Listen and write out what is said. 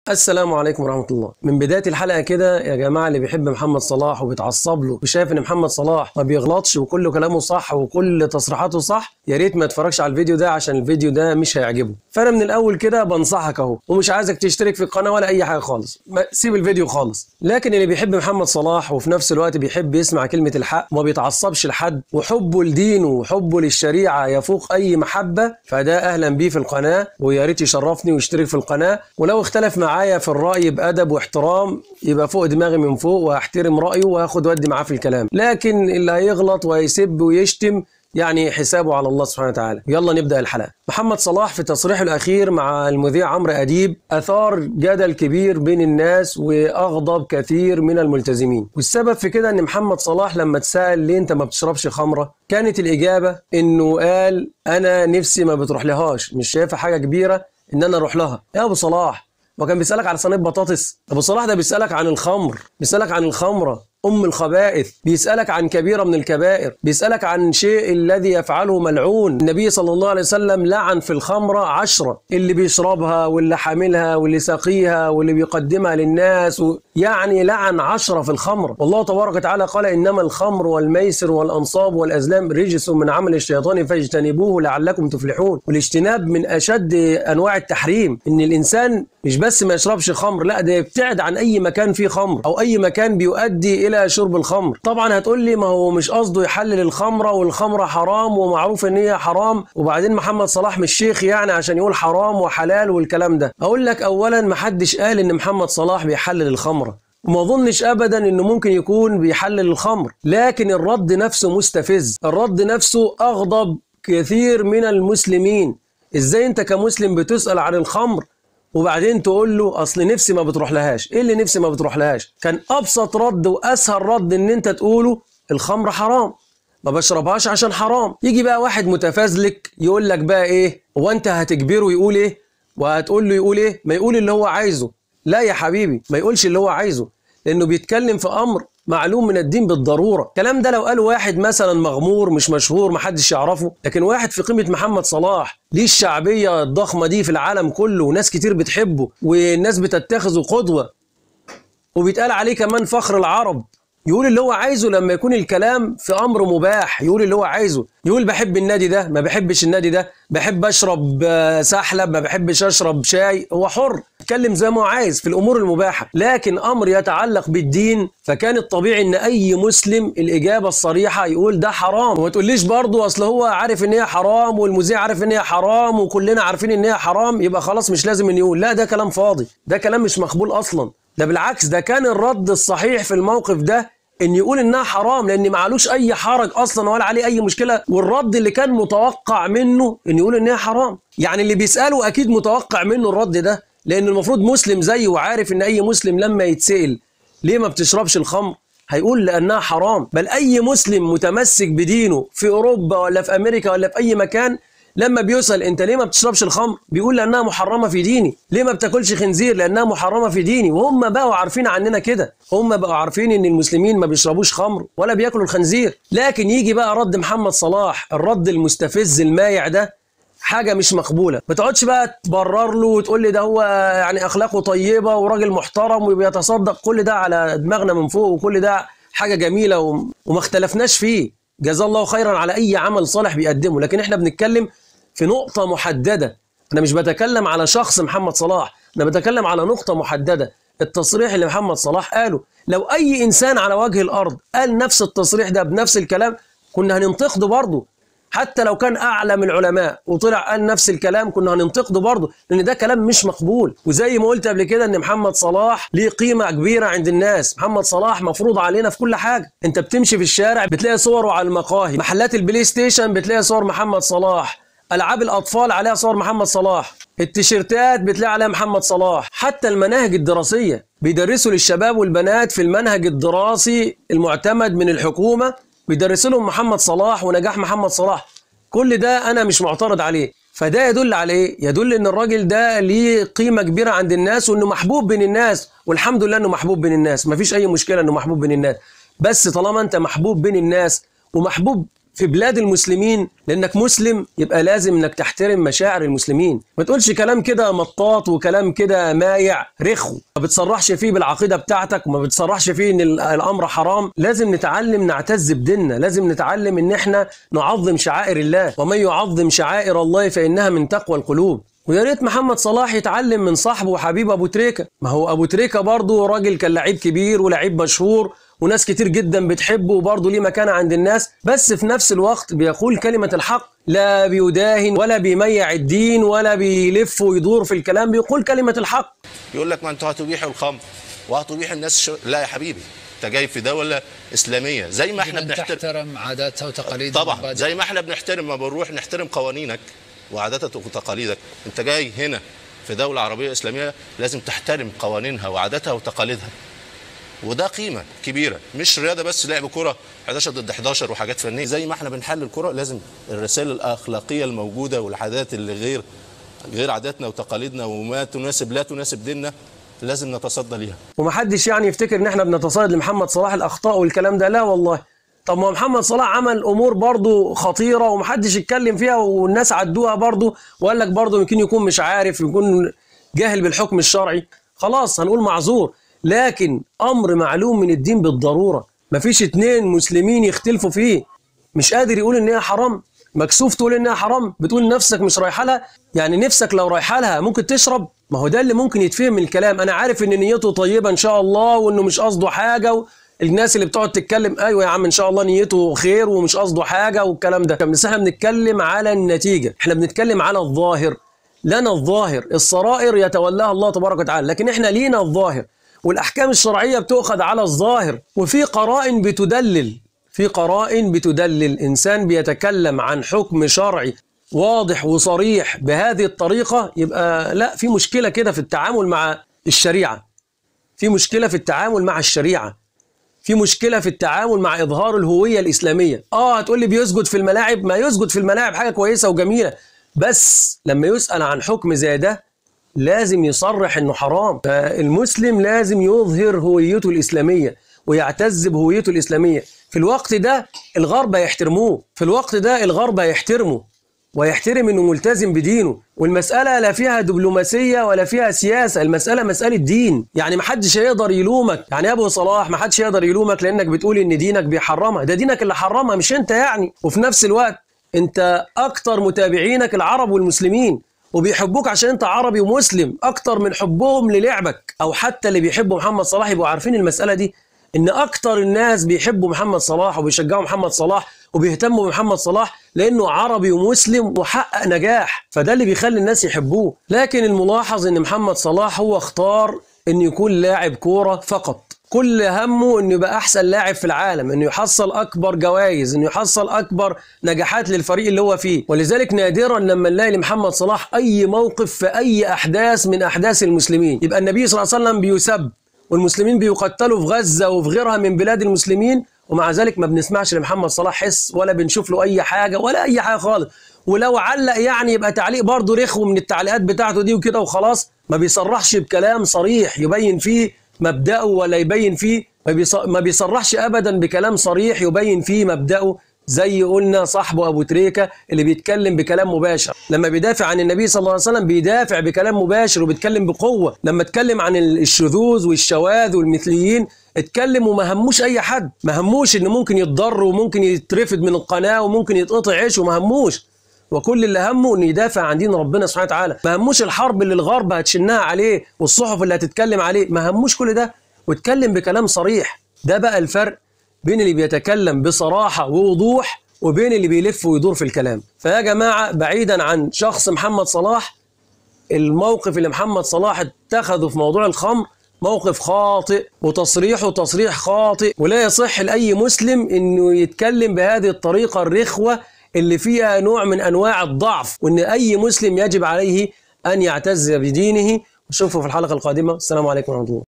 السلام عليكم ورحمة الله من بداية الحلقة كده يا جماعة اللي بيحب محمد صلاح وبيتعصب له وشايف ان محمد صلاح ما بيغلطش وكل كلامه صح وكل تصريحاته صح يا ريت ما يتفرجش على الفيديو ده عشان الفيديو ده مش هيعجبه فانا من الاول كده بنصحك اهو ومش عايزك تشترك في القناة ولا اي حاجة خالص ما- سيب الفيديو خالص لكن اللي بيحب محمد صلاح وفي نفس الوقت بيحب يسمع كلمة الحق وما بيتعصبش لحد وحبه لدينه وحبه للشريعة يفوق اي محبة فده اهلا بيه في القناة ويا ريت يشرفني ويشترك في القناة ولو اختلف معايا في الرأي بأدب واحترام يبقى فوق دماغي من فوق وهحترم رأيه وهاخد ودي معاه في الكلام لكن اللي هيغلط ويسب ويشتم يعني حسابه على الله سبحانه وتعالى يلا نبدأ الحلقة محمد صلاح في تصريحه الأخير مع المذيع عمرو أديب أثار جدل كبير بين الناس وأغضب كثير من الملتزمين والسبب في كده أن محمد صلاح لما اتسأل ليه أنت ما بتشربش خمرة كانت الإجابة أنه قال أنا نفسي ما بتروح لهاش مش شايفها حاجة كبيرة أن أنا أروح لها يا أبو صلاح وكان بيسألك على صينية بطاطس أبو صلاح ده بيسألك عن الخمر بيسألك عن الخمرة أم الخبائث بيسألك عن كبيرة من الكبائر بيسألك عن شيء الذي يفعله ملعون النبي صلى الله عليه وسلم لعن في الخمرة عشرة اللي بيشربها واللي حاملها واللي ساقيها واللي بيقدمها للناس و... يعني لعن عشرة في الخمر والله تبارك وتعالى قال إنما الخمر والميسر والأنصاب والأزلام رجس من عمل الشيطان فاجتنبوه لعلكم تفلحون والاجتناب من أشد أنواع التحريم إن الإنسان مش بس ما يشربش خمر لا ده يبتعد عن أي مكان فيه خمر أو أي مكان بيؤدي إلى شرب الخمر طبعا هتقول لي ما هو مش قصده يحلل الخمرة والخمرة حرام ومعروف إن هي حرام وبعدين محمد صلاح مش شيخ يعني عشان يقول حرام وحلال والكلام ده أقول لك أولا محدش قال إن محمد صلاح بيحلل الخمرة وما اظنش ابدا انه ممكن يكون بيحلل الخمر لكن الرد نفسه مستفز الرد نفسه اغضب كثير من المسلمين ازاي انت كمسلم بتسال عن الخمر وبعدين تقول له اصل نفسي ما بتروح لهاش ايه اللي نفسي ما بتروح لهاش كان ابسط رد واسهل رد ان انت تقوله الخمر حرام ما بشربهاش عشان حرام يجي بقى واحد متفازلك يقول لك بقى ايه هو انت هتجبره يقول ايه وهتقول له يقول ايه ما يقول اللي هو عايزه لا يا حبيبي ما يقولش اللي هو عايزه لانه بيتكلم في امر معلوم من الدين بالضروره الكلام ده لو قال واحد مثلا مغمور مش مشهور محدش يعرفه لكن واحد في قيمه محمد صلاح ليه الشعبيه الضخمه دي في العالم كله وناس كتير بتحبه والناس بتتخذه قدوه وبيتقال عليه كمان فخر العرب يقول اللي هو عايزه لما يكون الكلام في امر مباح يقول اللي هو عايزه يقول بحب النادي ده ما بحبش النادي ده بحب اشرب آه، سحلب ما بحبش اشرب شاي هو حر يتكلم زي ما هو عايز في الامور المباحه لكن امر يتعلق بالدين فكان الطبيعي ان اي مسلم الاجابه الصريحه يقول ده حرام وما تقوليش برضه اصل هو عارف ان هي حرام والمذيع عارف ان هي حرام وكلنا عارفين ان هي حرام يبقى خلاص مش لازم ان يقول لا ده كلام فاضي ده كلام مش مقبول اصلا ده بالعكس ده كان الرد الصحيح في الموقف ده ان يقول انها حرام لان معلوش اي حرج اصلا ولا عليه اي مشكله والرد اللي كان متوقع منه ان يقول انها حرام يعني اللي بيساله اكيد متوقع منه الرد ده لان المفروض مسلم زيه وعارف ان اي مسلم لما يتسال ليه ما بتشربش الخمر هيقول لانها حرام بل اي مسلم متمسك بدينه في اوروبا ولا في امريكا ولا في اي مكان لما بيسأل انت ليه ما بتشربش الخمر بيقول لانها محرمه في ديني ليه ما بتاكلش خنزير لانها محرمه في ديني وهم بقوا عارفين عننا كده هم بقوا عارفين ان المسلمين ما بيشربوش خمر ولا بياكلوا الخنزير لكن يجي بقى رد محمد صلاح الرد المستفز المايع ده حاجه مش مقبوله ما تقعدش بقى تبرر له وتقول لي ده هو يعني اخلاقه طيبه وراجل محترم وبيتصدق كل ده على دماغنا من فوق وكل ده حاجه جميله وم- وما اختلفناش فيه جزاه الله خيرا على اي عمل صالح بيقدمه لكن احنا بنتكلم في نقطه محدده انا مش بتكلم على شخص محمد صلاح انا بتكلم على نقطه محدده التصريح اللي محمد صلاح قاله لو اي انسان على وجه الارض قال نفس التصريح ده بنفس الكلام كنا هننتقده برضه حتى لو كان اعلم العلماء وطلع قال نفس الكلام كنا هننتقده برضه لان ده كلام مش مقبول وزي ما قلت قبل كده ان محمد صلاح ليه قيمه كبيره عند الناس محمد صلاح مفروض علينا في كل حاجه انت بتمشي في الشارع بتلاقي صوره على المقاهي محلات البلاي ستيشن بتلاقي صور محمد صلاح العاب الاطفال عليها صور محمد صلاح التيشيرتات بتلاقي عليها محمد صلاح حتى المناهج الدراسيه بيدرسوا للشباب والبنات في المنهج الدراسي المعتمد من الحكومه بيدرسوا لهم محمد صلاح ونجاح محمد صلاح كل ده انا مش معترض عليه فده يدل على ايه يدل ان الراجل ده ليه قيمه كبيره عند الناس وانه محبوب بين الناس والحمد لله انه محبوب بين الناس مفيش اي مشكله انه محبوب بين الناس بس طالما انت محبوب بين الناس ومحبوب في بلاد المسلمين لانك مسلم يبقى لازم انك تحترم مشاعر المسلمين ما تقولش كلام كده مطاط وكلام كده مايع رخو ما بتصرحش فيه بالعقيده بتاعتك وما بتصرحش فيه ان ال- الامر حرام لازم نتعلم نعتز بديننا لازم نتعلم ان احنا نعظم شعائر الله ومن يعظم شعائر الله فانها من تقوى القلوب ويا ريت محمد صلاح يتعلم من صاحبه وحبيبه ابو تريكه ما هو ابو تريكه برضه راجل كان لعيب كبير ولعيب مشهور وناس كتير جدا بتحبه وبرضه ليه مكانه عند الناس بس في نفس الوقت بيقول كلمه الحق لا بيداهن ولا بيميع الدين ولا بيلف ويدور في الكلام بيقول كلمه الحق يقول لك ما انتوا هتبيحوا الخمر وهتبيح الناس شو... لا يا حبيبي انت جاي في دوله اسلاميه زي ما احنا أن بنحترم تحترم عاداتها وتقاليدها طبعا ومبادئها. زي ما احنا بنحترم ما بنروح نحترم قوانينك وعاداتك وتقاليدك انت جاي هنا في دوله عربيه اسلاميه لازم تحترم قوانينها وعاداتها وتقاليدها وده قيمه كبيره مش رياضه بس لعب كره 11 ضد 11 وحاجات فنيه زي ما احنا بنحلل الكره لازم الرسائل الاخلاقيه الموجوده والعادات اللي غير غير عاداتنا وتقاليدنا وما تناسب لا تناسب ديننا لازم نتصدى ليها ومحدش يعني يفتكر ان احنا بنتصيد لمحمد صلاح الاخطاء والكلام ده لا والله طب ما هو محمد صلاح عمل امور برضه خطيره ومحدش يتكلم فيها والناس عدوها برضه وقال لك برضه يمكن يكون مش عارف يكون جاهل بالحكم الشرعي خلاص هنقول معذور لكن امر معلوم من الدين بالضروره مفيش اتنين مسلمين يختلفوا فيه مش قادر يقول ان هي حرام مكسوف تقول انها حرام بتقول نفسك مش رايحه لها يعني نفسك لو رايحه لها ممكن تشرب ما هو ده اللي ممكن يتفهم من الكلام انا عارف ان نيته طيبه ان شاء الله وانه مش قصده حاجه و... الناس اللي بتقعد تتكلم ايوه يا عم ان شاء الله نيته خير ومش قصده حاجه والكلام ده بس احنا بنتكلم على النتيجه احنا بنتكلم على الظاهر لنا الظاهر السرائر يتولاها الله تبارك وتعالى لكن احنا لينا الظاهر والاحكام الشرعيه بتؤخذ على الظاهر وفي قرائن بتدلل في قرائن بتدلل انسان بيتكلم عن حكم شرعي واضح وصريح بهذه الطريقه يبقى لا في مشكله كده في التعامل مع الشريعه في مشكله في التعامل مع الشريعه في مشكله في التعامل مع اظهار الهويه الاسلاميه اه هتقول لي بيسجد في الملاعب ما يسجد في الملاعب حاجه كويسه وجميله بس لما يسال عن حكم زي ده لازم يصرح انه حرام فالمسلم لازم يظهر هويته الاسلاميه ويعتز بهويته الاسلاميه في الوقت ده الغرب هيحترموه في الوقت ده الغرب هيحترمه ويحترم انه ملتزم بدينه والمساله لا فيها دبلوماسيه ولا فيها سياسه المساله مساله دين يعني ما حدش هيقدر يلومك يعني يا ابو صلاح ما حدش يقدر يلومك لانك بتقول ان دينك بيحرمها ده دينك اللي حرمها مش انت يعني وفي نفس الوقت انت اكتر متابعينك العرب والمسلمين وبيحبوك عشان انت عربي ومسلم اكتر من حبهم للعبك او حتى اللي بيحبوا محمد صلاح يبقوا عارفين المساله دي ان اكتر الناس بيحبوا محمد صلاح وبيشجعوا محمد صلاح وبيهتموا بمحمد صلاح لانه عربي ومسلم وحقق نجاح فده اللي بيخلي الناس يحبوه لكن الملاحظ ان محمد صلاح هو اختار انه يكون لاعب كوره فقط كل همه انه يبقى احسن لاعب في العالم انه يحصل اكبر جوائز انه يحصل اكبر نجاحات للفريق اللي هو فيه ولذلك نادرا لما نلاقي لمحمد صلاح اي موقف في اي احداث من احداث المسلمين يبقى النبي صلى الله عليه وسلم بيسب والمسلمين بيقتلوا في غزه وفي غيرها من بلاد المسلمين ومع ذلك ما بنسمعش لمحمد صلاح حس ولا بنشوف له اي حاجه ولا اي حاجه خالص ولو علق يعني يبقى تعليق برضه رخو من التعليقات بتاعته دي وكده وخلاص ما بيصرحش بكلام صريح يبين فيه مبدأه ولا يبين فيه ما, بيص... ما بيصرحش ابدا بكلام صريح يبين فيه مبدأه زي قلنا صاحبه ابو تريكه اللي بيتكلم بكلام مباشر لما بيدافع عن النبي صلى الله عليه وسلم بيدافع بكلام مباشر وبيتكلم بقوه لما اتكلم عن الشذوذ والشواذ والمثليين اتكلم وما هموش اي حد ما هموش ان ممكن يتضر وممكن يترفد من القناه وممكن يتقطع عيش وما هموش وكل اللي همه انه يدافع عن دين ربنا سبحانه وتعالى ما هموش الحرب اللي الغرب هتشنها عليه والصحف اللي هتتكلم عليه ما هموش كل ده واتكلم بكلام صريح ده بقى الفرق بين اللي بيتكلم بصراحة ووضوح وبين اللي بيلف ويدور في الكلام فيا جماعة بعيدا عن شخص محمد صلاح الموقف اللي محمد صلاح اتخذه في موضوع الخمر موقف خاطئ وتصريحه تصريح خاطئ ولا يصح لأي مسلم انه يتكلم بهذه الطريقة الرخوة اللي فيها نوع من انواع الضعف وان اي مسلم يجب عليه ان يعتز بدينه نشوفه في الحلقة القادمة السلام عليكم ورحمة الله